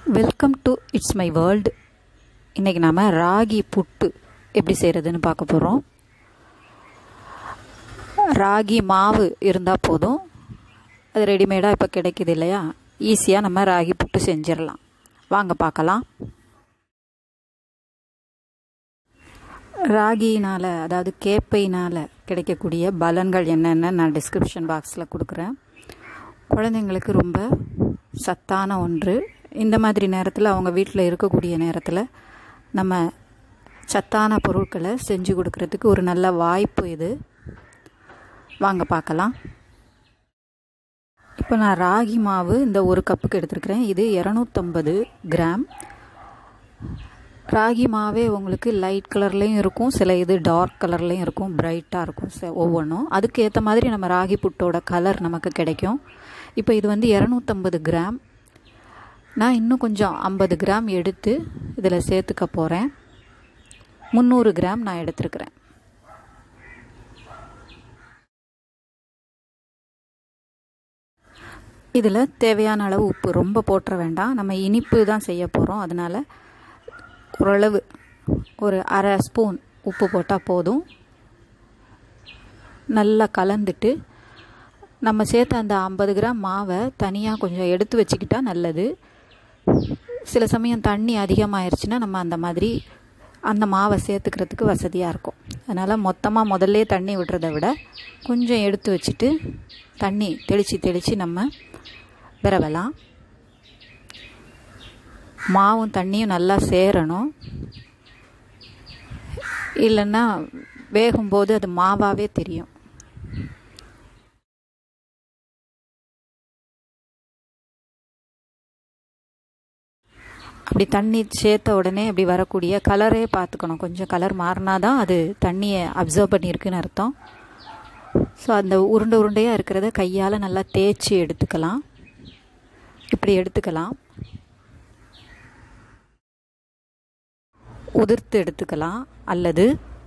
welcome to it's my world இன்றைக்கி நாம் ராகி புட்டு எப்படி செய்கிறதுன்னு பார்க்க போகிறோம் ராகி மாவு இருந்தால் போதும் அது ரெடிமேடாக இப்போ கிடைக்குது இல்லையா ஈஸியாக நம்ம ராகி புட்டு செஞ்சிடலாம் வாங்க பார்க்கலாம் ராகினால் அதாவது கேப்பையினால் கிடைக்கக்கூடிய பலன்கள் என்னென்னு நான் டிஸ்கிரிப்ஷன் பாக்ஸில் கொடுக்குறேன் குழந்தைங்களுக்கு ரொம்ப சத்தான ஒன்று இந்த மாதிரி நேரத்தில் அவங்க வீட்டில் இருக்கக்கூடிய நேரத்தில் நம்ம சத்தான பொருட்களை செஞ்சு கொடுக்கறதுக்கு ஒரு நல்ல வாய்ப்பு இது வாங்க பார்க்கலாம் இப்போ நான் ராகி மாவு இந்த ஒரு கப்புக்கு எடுத்துருக்கிறேன் இது இரநூத்தம்பது கிராம் ராகி மாவே உங்களுக்கு லைட் கலர்லேயும் இருக்கும் சில இது டார்க் கலர்லேயும் இருக்கும் பிரைட்டாக இருக்கும் ஒவ்வொன்றும் அதுக்கு ஏற்ற மாதிரி நம்ம ராகி புட்டோட கலர் நமக்கு கிடைக்கும் இப்போ இது வந்து இரநூத்தம்பது கிராம் நான் இன்னும் கொஞ்சம் ஐம்பது கிராம் எடுத்து இதில் சேர்த்துக்க போகிறேன் முந்நூறு கிராம் நான் எடுத்துருக்கிறேன் இதில் தேவையான அளவு உப்பு ரொம்ப போட்டுற வேண்டாம் நம்ம இனிப்பு தான் செய்ய போகிறோம் அதனால் ஓரளவு ஒரு அரை ஸ்பூன் உப்பு போட்டால் போதும் நல்லா கலந்துட்டு நம்ம சேர்த்த அந்த ஐம்பது கிராம் மாவை தனியாக கொஞ்சம் எடுத்து வச்சுக்கிட்டா நல்லது சில சமயம் தண்ணி அதிகமாகிருச்சுன்னா நம்ம அந்த மாதிரி அந்த மாவை சேர்த்துக்கிறதுக்கு வசதியாக இருக்கும் அதனால் மொத்தமாக முதல்ல தண்ணி விடுறத விட கொஞ்சம் எடுத்து வச்சுட்டு தண்ணி தெளித்து தெளித்து நம்ம விரவலாம் மாவும் தண்ணியும் நல்லா சேரணும் இல்லைன்னா வேகும்போது அது மாவாகவே தெரியும் அப்படி தண்ணி சேர்த்த உடனே அப்படி வரக்கூடிய கலரே பார்த்துக்கணும் கொஞ்சம் கலர் மாறினா தான் அது தண்ணியை அப்சர்வ் பண்ணியிருக்குன்னு அர்த்தம் ஸோ அந்த உருண்டை உருண்டையாக இருக்கிறத கையால் நல்லா தேய்ச்சி எடுத்துக்கலாம் இப்படி எடுத்துக்கலாம் உதிர்த்து எடுத்துக்கலாம் அல்லது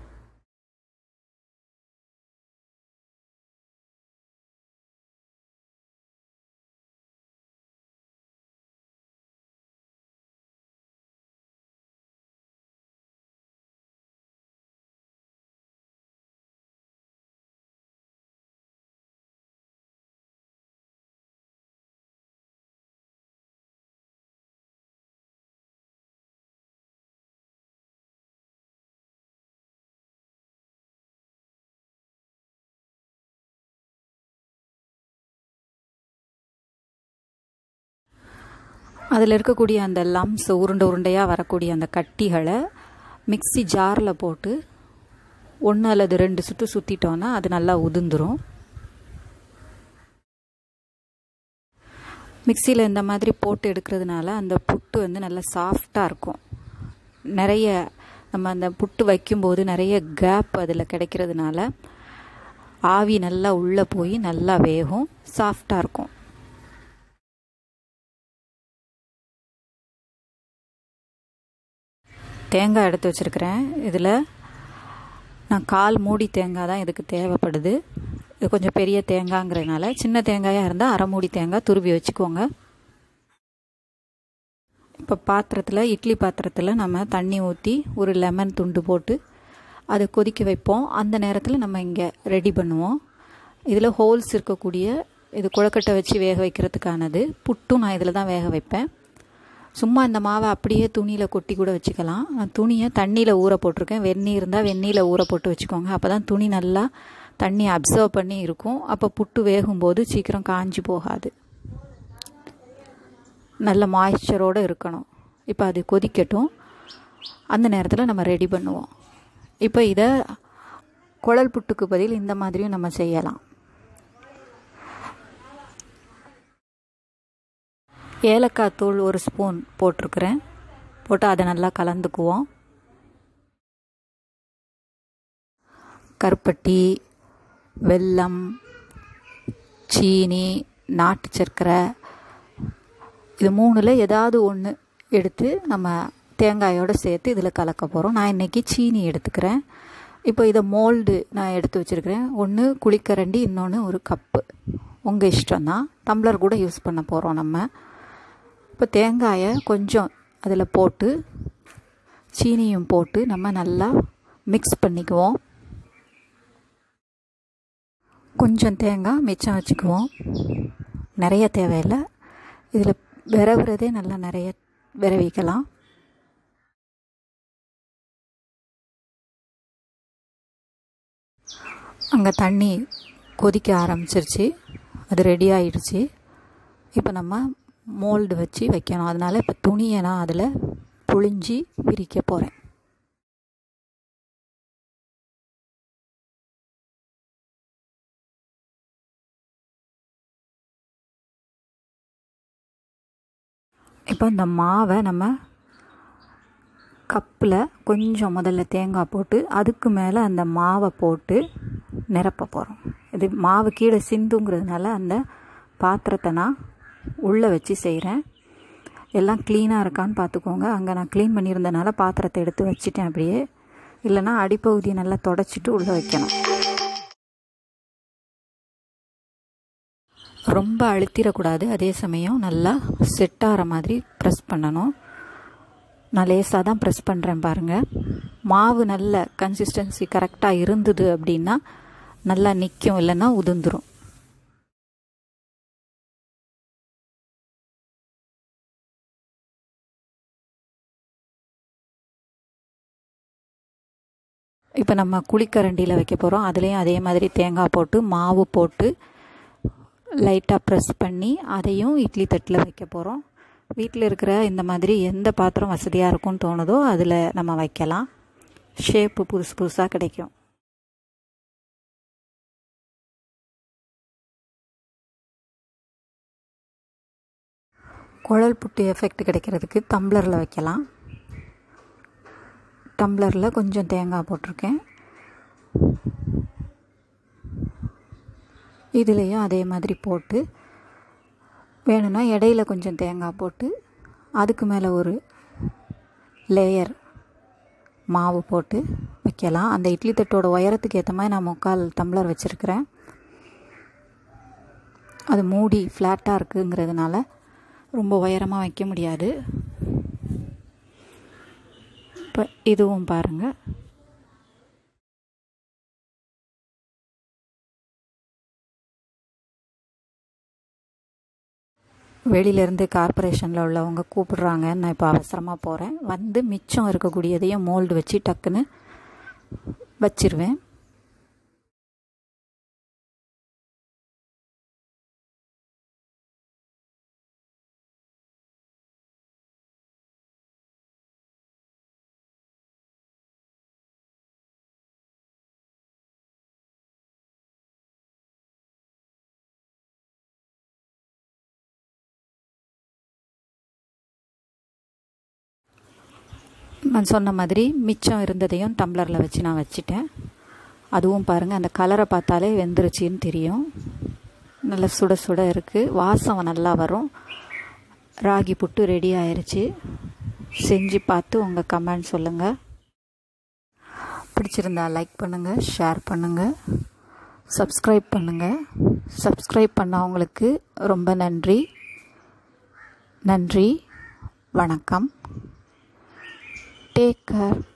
அதில் இருக்கக்கூடிய அந்த லம்ஸ் உருண்டை உருண்டையாக வரக்கூடிய அந்த கட்டிகளை மிக்சி ஜாரில் போட்டு ஒன்று அல்லது ரெண்டு சுற்று சுற்றிட்டோன்னா அது நல்லா உதிர்ந்துடும் மிக்சியில் இந்த மாதிரி போட்டு எடுக்கிறதுனால அந்த புட்டு வந்து நல்லா சாஃப்டாக இருக்கும் நிறைய நம்ம அந்த புட்டு வைக்கும்போது நிறைய கேப் அதில் கிடைக்கிறதுனால ஆவி நல்லா உள்ளே போய் நல்லா வேகும் சாஃப்டாக இருக்கும் தேங்காய் எடுத்து வச்சுருக்கிறேன் இதில் நான் கால் மூடி தேங்காய் தான் இதுக்கு தேவைப்படுது இது கொஞ்சம் பெரிய தேங்காய்ங்கிறதுனால சின்ன தேங்காயாக இருந்தால் அரை மூடி தேங்காய் துருவி வச்சுக்கோங்க இப்போ பாத்திரத்தில் இட்லி பாத்திரத்தில் நம்ம தண்ணி ஊற்றி ஒரு லெமன் துண்டு போட்டு அதை கொதிக்க வைப்போம் அந்த நேரத்தில் நம்ம இங்கே ரெடி பண்ணுவோம் இதில் ஹோல்ஸ் இருக்கக்கூடிய இது குழக்கட்டை வச்சு வேக வைக்கிறதுக்கானது புட்டும் நான் இதில் தான் வேக வைப்பேன் சும்மா இந்த மாவை அப்படியே துணியில் கொட்டி கூட வச்சுக்கலாம் நான் துணியை தண்ணியில் ஊற போட்டிருக்கேன் வெந்நீர் இருந்தால் வெந்நீரில் ஊற போட்டு வச்சுக்கோங்க அப்போ தான் துணி நல்லா தண்ணி அப்சர்வ் பண்ணி இருக்கும் அப்போ புட்டு வேகும்போது சீக்கிரம் காஞ்சி போகாது நல்ல மாய்ஸ்சரோடு இருக்கணும் இப்போ அது கொதிக்கட்டும் அந்த நேரத்தில் நம்ம ரெடி பண்ணுவோம் இப்போ இதை குழல் புட்டுக்கு பதில் இந்த மாதிரியும் நம்ம செய்யலாம் ஏலக்காய் தூள் ஒரு ஸ்பூன் போட்டிருக்கிறேன் போட்டு அதை நல்லா கலந்துக்குவோம் கருப்பட்டி வெல்லம் சீனி நாட்டு சர்க்கரை இது மூணில் ஏதாவது ஒன்று எடுத்து நம்ம தேங்காயோடு சேர்த்து இதில் கலக்க போகிறோம் நான் இன்றைக்கி சீனி எடுத்துக்கிறேன் இப்போ இதை மோல்டு நான் எடுத்து வச்சுருக்கிறேன் ஒன்று குழிக்கரண்டி இன்னொன்று ஒரு கப்பு உங்கள் இஷ்டம் தான் டம்ளர் கூட யூஸ் பண்ண போகிறோம் நம்ம இப்போ தேங்காயை கொஞ்சம் அதில் போட்டு சீனியும் போட்டு நம்ம நல்லா மிக்ஸ் பண்ணிக்குவோம் கொஞ்சம் தேங்காய் மிச்சம் வச்சுக்குவோம் நிறைய தேவையில்லை இதில் விரவுறதே நல்லா நிறைய விரவிக்கலாம் அங்கே தண்ணி கொதிக்க ஆரம்பிச்சிருச்சு அது ரெடி ஆயிடுச்சு இப்போ நம்ம மோல்டு வச்சு வைக்கணும் அதனால் இப்போ துணியை நான் அதில் புழிஞ்சி விரிக்க போகிறேன் இப்போ இந்த மாவை நம்ம கப்பில் கொஞ்சம் முதல்ல தேங்காய் போட்டு அதுக்கு மேலே அந்த மாவை போட்டு நிரப்ப போகிறோம் இது மாவு கீழே சிந்துங்கிறதுனால அந்த பாத்திரத்தை நான் உள்ளே வச்சு செய்கிறேன் எல்லாம் க்ளீனாக இருக்கான்னு பார்த்துக்கோங்க அங்கே நான் க்ளீன் பண்ணியிருந்தனால பாத்திரத்தை எடுத்து வச்சுட்டேன் அப்படியே இல்லைனா அடிப்பகுதியை நல்லா தொடச்சிட்டு உள்ளே வைக்கணும் ரொம்ப அழுத்திடக்கூடாது அதே சமயம் நல்லா செட் ஆகிற மாதிரி ப்ரெஸ் பண்ணணும் நான் லேசாக தான் ப்ரெஸ் பண்ணுறேன் பாருங்கள் மாவு நல்ல கன்சிஸ்டன்சி கரெக்டாக இருந்தது அப்படின்னா நல்லா நிற்கும் இல்லைன்னா உதிர்ந்துடும் இப்போ நம்ம குழிக்கரண்டியில் வைக்க போகிறோம் அதுலேயும் அதே மாதிரி தேங்காய் போட்டு மாவு போட்டு லைட்டாக ப்ரெஸ் பண்ணி அதையும் இட்லி தட்டில் வைக்க போகிறோம் வீட்டில் இருக்கிற இந்த மாதிரி எந்த பாத்திரம் வசதியாக இருக்கும்னு தோணுதோ அதில் நம்ம வைக்கலாம் ஷேப்பு புதுசு புதுசாக கிடைக்கும் குழல் புட்டு எஃபெக்ட் கிடைக்கிறதுக்கு டம்ளரில் வைக்கலாம் டம்ளரில் கொஞ்சம் தேங்காய் போட்டிருக்கேன் இதுலேயும் அதே மாதிரி போட்டு வேணும்னா இடையில கொஞ்சம் தேங்காய் போட்டு அதுக்கு மேலே ஒரு லேயர் மாவு போட்டு வைக்கலாம் அந்த இட்லி தட்டோட உயரத்துக்கு ஏற்ற மாதிரி நான் முக்கால் டம்ளர் வச்சுருக்கிறேன் அது மூடி ஃப்ளாட்டாக இருக்குங்கிறதுனால ரொம்ப உயரமாக வைக்க முடியாது இப்போ இதுவும் பாருங்கள் வெளியிலேருந்து கார்பரேஷனில் உள்ளவங்க கூப்பிடுறாங்கன்னு நான் இப்போ அவசரமாக போகிறேன் வந்து மிச்சம் இருக்கக்கூடியதையும் மோல்டு வச்சு டக்குன்னு வச்சிருவேன் நான் சொன்ன மாதிரி மிச்சம் இருந்ததையும் டம்ளரில் வச்சு நான் வச்சுட்டேன் அதுவும் பாருங்கள் அந்த கலரை பார்த்தாலே வெந்துருச்சின்னு தெரியும் நல்ல சுட சுட இருக்குது வாசம் நல்லா வரும் ராகி புட்டு ரெடி ஆயிடுச்சு செஞ்சு பார்த்து உங்கள் கமெண்ட் சொல்லுங்கள் பிடிச்சிருந்தா லைக் பண்ணுங்கள் ஷேர் பண்ணுங்கள் சப்ஸ்கிரைப் பண்ணுங்கள் சப்ஸ்கிரைப் பண்ணவங்களுக்கு ரொம்ப நன்றி நன்றி வணக்கம் டேக் கேர்